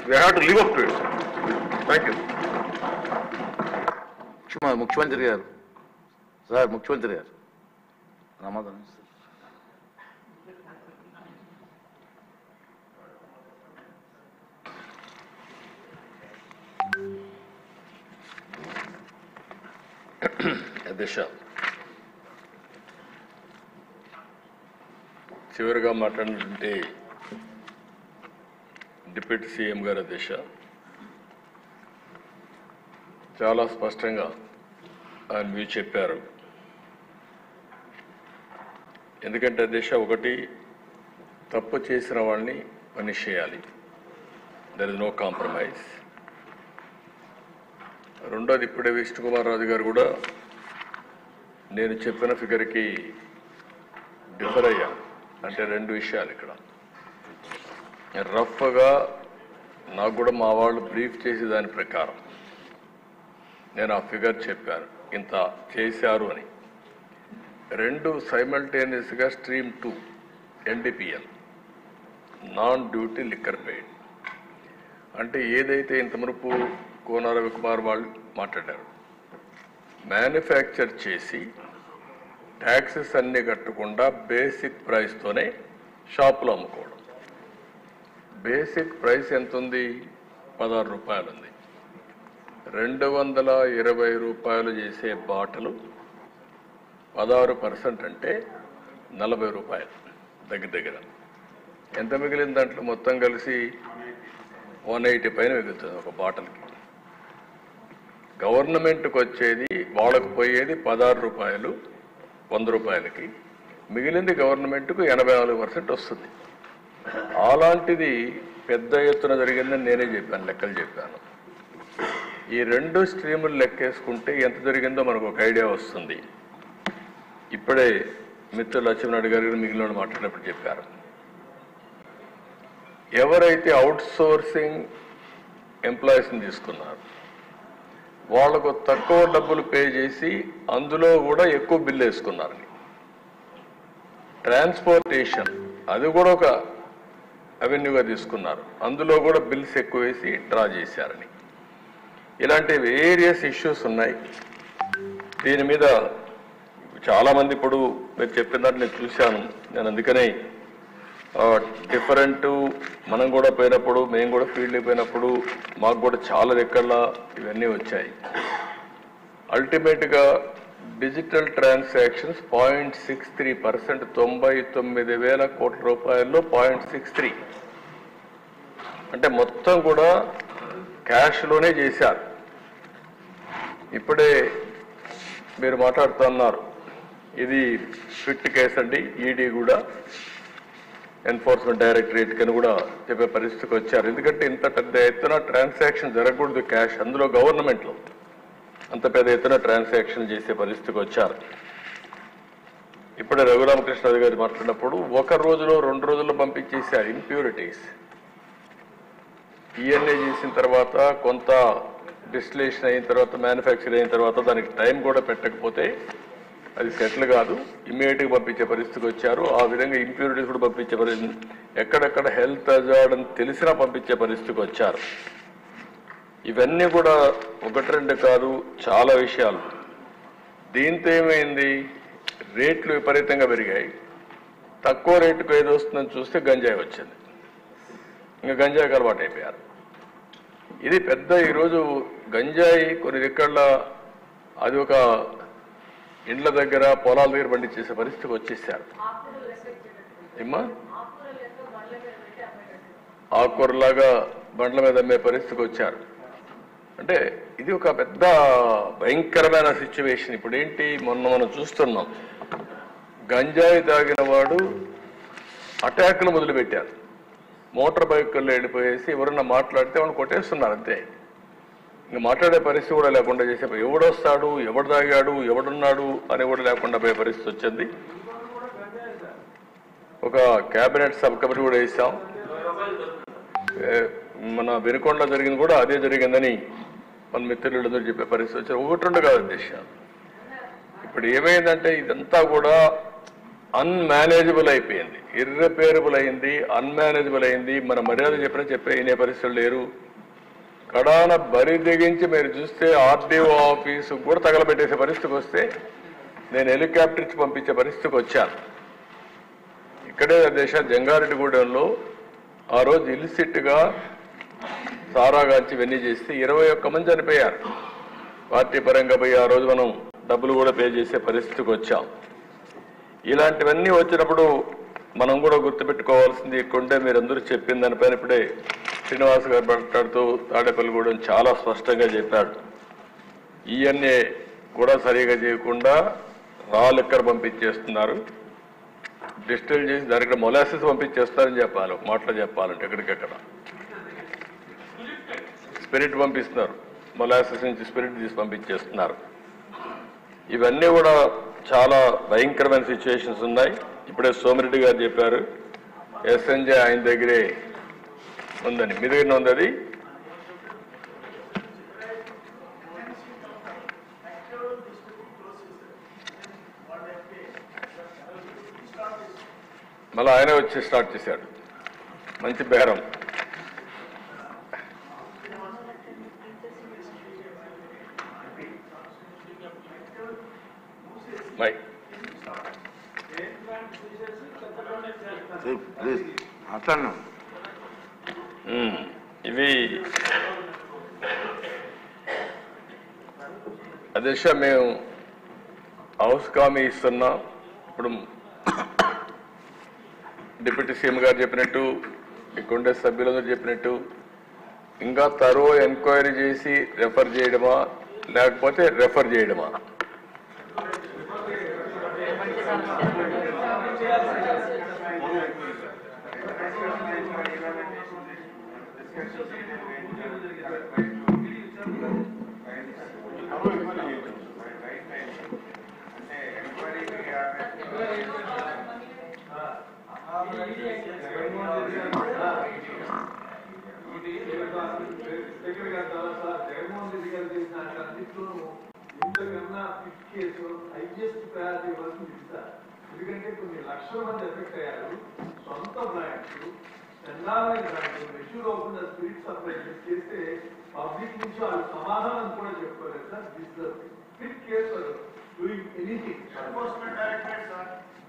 We have to live up to it thank you ముఖ్యమ- ముఖ్యమంత్రి గారు సార్ ముఖ్యమంత్రి గారు సమాధానం సార్ దిశ చివరిగా మాట్లాడినటువంటి డిప్యూటీ సీఎం గారి దిశ చాలా స్పష్టంగా ఆయన వ్యూ చెప్పారు ఎందుకంటే దిశ ఒకటి తప్పు చేసిన వాళ్ళని పనిష్ చేయాలి దర్ ఇస్ నో కాంప్రమైజ్ రెండోది ఇప్పుడే విష్ణుకుమార్ రాజు గారు కూడా నేను చెప్పిన ఫిగర్కి డిఫర్ అయ్యా అంటే రెండు విషయాలు ఇక్కడ రఫ్గా నాకు కూడా మా వాళ్ళు బ్రీఫ్ చేసే దాని ప్రకారం నేను ఆ ఫిగర్ చెప్పాను ఇంత చేశారు అని రెండు సైమల్టేనియస్గా stream two NDPL non duty liquor paid అంటే ఏదైతే ఇంత మునుపు కోన రవికుమార్ వాళ్ళు మాట్లాడారు మ్యానుఫ్యాక్చర్ చేసి ట్యాక్సెస్ అన్ని కట్టకుండా బేసిక్ ప్రైస్తోనే షాపులో అమ్ముకోవడం బేసిక్ ప్రైస్ ఎంత ఉంది పదహారు రూపాయలు ఉంది రెండు వందల ఇరవై రూపాయలు చేసే బాటలు పదహారు పర్సెంట్ అంటే నలభై రూపాయలు దగ్గర దగ్గర ఎంత మిగిలిన దాంట్లో మొత్తం కలిసి వన్ ఎయిటీ పైన మిగులుతుంది ఒక బాటిల్కి గవర్నమెంట్కి వచ్చేది వాళ్ళకు పోయేది పదహారు రూపాయలు వంద రూపాయలకి మిగిలింది గవర్నమెంట్కు ఎనభై నాలుగు పర్సెంట్ వస్తుంది అలాంటిది పెద్ద ఎత్తున జరిగిందని నేనే చెప్పాను లెక్కలు చెప్పాను ఈ రెండు స్ట్రీములు లెక్కేసుకుంటే ఎంత జరిగిందో మనకు ఒక ఐడియా వస్తుంది ఇప్పుడే మిత్రులు లక్ష్మణాయుడు గారు మిగిలిన వాళ్ళు మాట్లాడినప్పుడు చెప్పారు ఎవరైతే అవుట్ సోర్సింగ్ ఎంప్లాయీస్ని తీసుకున్నారు వాళ్లకు తక్కువ డబ్బులు పే చేసి అందులో కూడా ఎక్కువ బిల్లు వేసుకున్నారని ట్రాన్స్పోర్టేషన్ అది కూడా ఒక అవెన్యూగా తీసుకున్నారు అందులో కూడా బిల్స్ ఎక్కువ వేసి డ్రా చేశారని ఇలాంటి వేరియస్ ఇష్యూస్ ఉన్నాయి దీని మీద చాలా మంది ఇప్పుడు మీరు చెప్పినట్టు నేను చూశాను నేను అందుకనే డిఫరెంట్ మనం కూడా పోయినప్పుడు మేము కూడా ఫీల్డ్కి పోయినప్పుడు మాకు కూడా చాలా రెక్కల ఇవన్నీ వచ్చాయి అల్టిమేట్గా digital transactions point six three percent తొంభై తొమ్మిది వేల కోట్ల రూపాయల్లో పాయింట్ సిక్స్ త్రీ అంటే మొత్తం కూడా క్యాష్లోనే చేశారు ఇప్పుడే మీరు మాట్లాడుతున్నారు ఇది ఫిట్ కేసు అండి ఈడీ కూడా ఎన్ఫోర్స్మెంట్ డైరెక్టరేట్ కని కూడా చెప్పే పరిస్థితికి వచ్చారు ఎందుకంటే ఇంత పెద్ద ఎత్తున ట్రాన్సాక్షన్ జరగకూడదు క్యాష్ అందులో గవర్నమెంట్లో అంత పెద్ద ఎత్తున ట్రాన్సాక్షన్ చేసే పరిస్థితికి వచ్చారు ఇప్పుడే రఘురామకృష్ణరాజు గారు మాట్లాడినప్పుడు ఒక రోజులో రెండు రోజుల్లో పంపించేశారు ఇంప్యూరిటీస్ ఈఎన్ఏ చేసిన తర్వాత కొంత డిస్టిలేషన్ అయిన తర్వాత మ్యానుఫ్యాక్చర్ అయిన తర్వాత దానికి టైం కూడా పెట్టకపోతే అది సెటిల్ కాదు ఇమ్మీడియట్గా పంపించే పరిస్థితికి వచ్చారు ఆ విధంగా ఇంప్యూరిటీస్ కూడా పంపించే పరిస్థితి ఎక్కడెక్కడ హెల్త్ అజార్డ్ అని తెలిసినా పంపించే పరిస్థితికి వచ్చారు ఇవన్నీ కూడా ఒకటి రెండు కాదు చాలా విషయాలు దీంతో ఏమైంది రేట్లు విపరీతంగా పెరిగాయి తక్కువ రేటుకు ఏది వస్తుందని చూస్తే గంజాయి వచ్చింది ఇంకా గంజాయికి అలవాటు అయిపోయారు ఇది పెద్ద ఈరోజు గంజాయి కొన్ని దిక్కళ్ళ అది ఒక ఇండ్ల దగ్గర పొలాల దగ్గర పండించేసే పరిస్థితికి వచ్చేసారు ఏమ్మా ఆకుకూరలాగా బండ్ల మీద అమ్మే పరిస్థితికి వచ్చారు అంటే ఇది ఒక పెద్ద భయంకరమైన సిచ్యువేషన్ ఇప్పుడు ఏంటి మొన్న మనం చూస్తున్నాం గంజాయి తాగిన వాడు అటాక్లు మొదలుపెట్టారు మోటార్ బైకుల్లో వెళ్ళిపోయేసి ఎవరన్నా మాట్లాడితే వాళ్ళు కొట్టేస్తున్నారు అంతే ఇంక మాట్లాడే పరిస్థితి కూడా లేకుండా చేసే ఎవడొస్తాడు ఎవడు తాగాడు ఎవడున్నాడు అని కూడా లేకుండా పోయే పరిస్థితి వచ్చింది ఒక కేబినెట్ సబ్ కమిటీ కూడా వేసాం ఏ, మన వెనుకొండ జరిగింది కూడా అదే జరిగిందని మన మిత్రులందరూ చెప్పే పరిస్థితి వచ్చారు ఒకటి రెండు కాదు దేశం ఇప్పుడు ఏమైందంటే ఇదంతా కూడా అన్మేనేజబుల్ అయిపోయింది ఇర్రిపేరబుల్ అయింది అన్మేనేజబుల్ అయింది మన మర్యాద చెప్పినా చెప్పే వినే పరిస్థితులు లేరు కడాన బరి తెగించి మీరు చూస్తే ఆర్డీఓ ఆఫీసు కూడా తగలబెట్టేసే పరిస్థితికి వస్తే నేను హెలికాప్టర్ ఇచ్చి పంపించే పరిస్థితికి వచ్చాను ఇక్కడే దేశ జంగారెడ్డిగూడెంలో ఆ రోజు ఇల్సిట్గా సారాగాంచి ఇవన్నీ చేస్తే ఇరవై ఒక్క మంది చనిపోయారు పార్టీ పరంగా పోయి ఆ రోజు మనం డబ్బులు కూడా పే చేసే పరిస్థితికి వచ్చాం ఇలాంటివన్నీ వచ్చినప్పుడు మనం కూడా గుర్తుపెట్టుకోవాల్సింది కొండే మీరందరూ చెప్పిన దానిపైన ఇప్పుడే శ్రీనివాస్ గారు మాట్లాడుతూ తాడేపల్లిగూడెం చాలా స్పష్టంగా చెప్పాడు ఇవన్నీ కూడా సరిగా చేయకుండా రా లెక్కర్ పంపించేస్తున్నారు డిస్టిల్ చేసి దానికి మొలాసిస్ పంపించేస్తారని చెప్పాలి ఒక మాటలో చెప్పాలంటే ఎక్కడికెక్కడ స్పిరిట్ పంపిస్తున్నారు మొలాసిస్ నుంచి స్పిరిట్ తీసి పంపించేస్తున్నారు ఇవన్నీ కూడా చాలా భయంకరమైన సిచ్యువేషన్స్ ఉన్నాయి ఇప్పుడే సోమిరెడ్డి గారు చెప్పారు ఎస్ఎన్జే ఆయన దగ్గరే ఉందని మీ దగ్గర ఉంది అది మళ్ళీ ఆయనే వచ్చి స్టార్ట్ చేశాడు మంచి బేరం మై ప్లీజ్ మాట్లాడినా మ్మ్. ఇవి అధ్యక్ష మేము హౌస్ కామీ ఇస్తున్నాం ఇప్పుడు డిప్యూటీ సీఎం గారు చెప్పినట్టు ఇక్కడ ఉండే సభ్యులందరూ చెప్పినట్టు ఇంకా తరో ఎంక్వైరీ చేసి రెఫర్ చేయడమా లేకపోతే రెఫర్ చేయడమా దగ్గర కదా సార్ జగన్మోహన్ రెడ్డి గారు చేసిన అన్నింటిలోనూ ఇంతకన్నా ఫిఫ్త్ కేసు హైయెస్ట్ ప్రయారిటీ ఇవ్వాల్సింది ఇది సార్ ఎందుకంటే కొన్ని లక్షల మంది ఎఫెక్ట్ అయ్యారు సొంత బ్రాండ్స్ చందాలైన బ్రాండ్స్ మెచ్యూర్ అవ్వకుండా స్పిరిట్ సప్లై చేస్తే పబ్లిక్ నుంచి వాళ్ళు సమాధానం కూడా చెప్పుకోలేదు sir this the fifth case doing anything enforcement directorate sir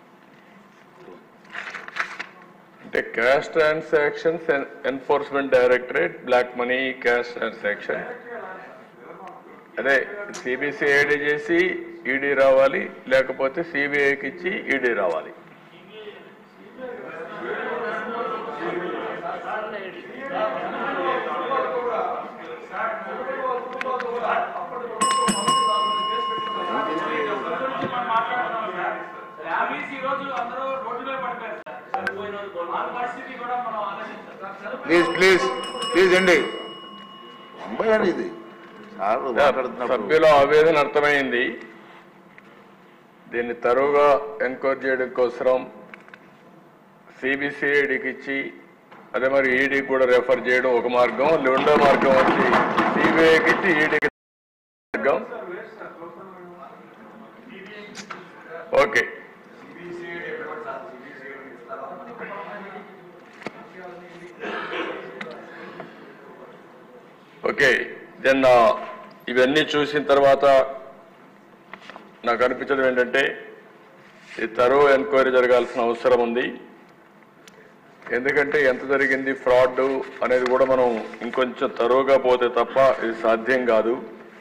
అంటే cash transactions enforcement directorate black money cash transaction అదే సిబిసిఐడి చేసి ఈడీ రావాలి లేకపోతే సిబిఐకి ఇచ్చి ఈడీ రావాలి ఫ్యామిలీస్ ఈ రోజు అందరూ రోడ్డు మీద పడిపోయారు సార్ చనిపోయిన వాళ్ళు. వాళ్ళ పరిస్థితి కూడా మనం ఆలోచించాలి సార్ ప్లీజ్ ప్లీజ్ ప్లీజ్ అండి అమ్మాయి అని ఇది సార్ మాట్లాడుతున్నప్పుడు సభ్యుల ఆవేదన అర్థమైంది దీన్ని తరువుగా ఎంక్వైరీ చేయడం కోసం సిబిసిఐడికి ఇచ్చి అదే మరి ఈడీకి కూడా రెఫర్ చేయడం ఒక మార్గం రెండో మార్గం వచ్చి సిబిఐకి ఇచ్చి ఈడీకి మార్గం ఓకే ఓకే దెన్ ఇవన్నీ చూసిన తర్వాత నాకు అనిపించడం ఏంటంటే ఈ తరువు ఎంక్వైరీ జరగాల్సిన అవసరం ఉంది ఎందుకంటే ఎంత జరిగింది ఫ్రాడ్ అనేది కూడా మనం ఇంకొంచెం తరువుగా పోతే తప్ప ఇది సాధ్యం కాదు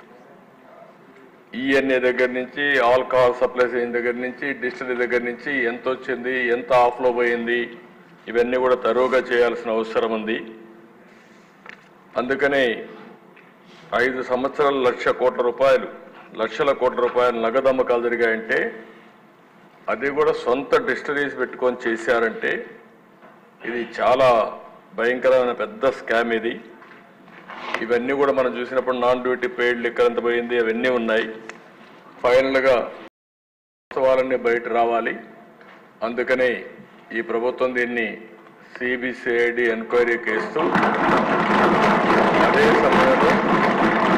ఈఎన్ఏ దగ్గర నుంచి ఆల్కహాల్ సప్లైస్ అయిన దగ్గర నుంచి డిస్టిలరీ దగ్గర నుంచి ఎంత వచ్చింది ఎంత ఆఫ్లో పోయింది ఇవన్నీ కూడా తరువుగా చేయాల్సిన అవసరం ఉంది అందుకనే ఐదు సంవత్సరాలు లక్ష కోట్ల రూపాయలు లక్షల కోట్ల రూపాయలు నగదు అమ్మకాలు జరిగాయంటే అది కూడా సొంత డిస్టరీస్ పెట్టుకొని చేశారంటే ఇది చాలా భయంకరమైన పెద్ద స్కామ్ ఇది ఇవన్నీ కూడా మనం చూసినప్పుడు నాన్ డ్యూటీ పెయిడ్ లెక్కలు ఎంత పోయింది అవన్నీ ఉన్నాయి ఫైనల్గా వాస్తవాలన్నీ బయట రావాలి అందుకనే ఈ ప్రభుత్వం దీన్ని సిబిసిఐడి ఎంక్వైరీకి ఇస్తూ అదే సమయంలో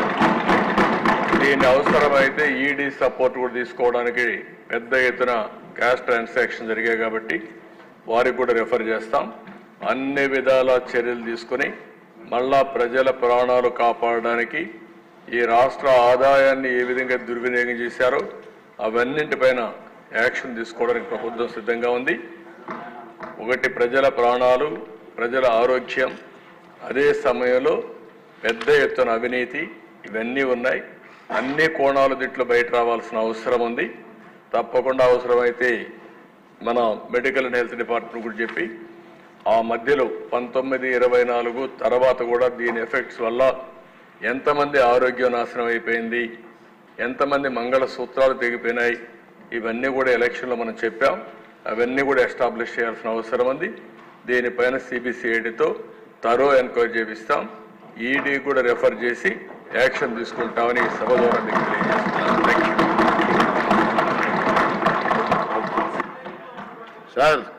దీన్ని అవసరమైతే ఈడీ సపోర్ట్ కూడా తీసుకోవడానికి పెద్ద ఎత్తున క్యాష్ ట్రాన్సాక్షన్ జరిగాయి కాబట్టి వారికి కూడా రెఫర్ చేస్తాం అన్ని విధాల చర్యలు తీసుకుని మళ్ళా ప్రజల ప్రాణాలు కాపాడడానికి ఈ రాష్ట్ర ఆదాయాన్ని ఏ విధంగా దుర్వినియోగం చేశారో అవన్నింటిపైన యాక్షన్ తీసుకోవడానికి ప్రభుత్వం సిద్ధంగా ఉంది ఒకటి ప్రజల ప్రాణాలు ప్రజల ఆరోగ్యం అదే సమయంలో పెద్ద ఎత్తున అవినీతి ఇవన్నీ ఉన్నాయి అన్ని కోణాలు దీంట్లో బయట రావాల్సిన అవసరం ఉంది తప్పకుండా అవసరమైతే మన మెడికల్ అండ్ హెల్త్ డిపార్ట్మెంట్ కూడా చెప్పి ఆ మధ్యలో పంతొమ్మిది ఇరవై నాలుగు తర్వాత కూడా దీని ఎఫెక్ట్స్ వల్ల ఎంతమంది ఆరోగ్యం నాశనం అయిపోయింది ఎంతమంది మంగళ సూత్రాలు తెగిపోయినాయి ఇవన్నీ కూడా ఎలక్షన్లో మనం చెప్పాం అవన్నీ కూడా ఎస్టాబ్లిష్ చేయాల్సిన అవసరం ఉంది దీనిపైన సిబిసిఐడితో తరో ఎంక్వైరీ చేపిస్తాం ఈడీ కూడా రెఫర్ చేసి యాక్షన్ తీసుకుంటామని ఈ సభ ద్వారా మీకు తెలియజేస్తున్నాను Thank you. సార్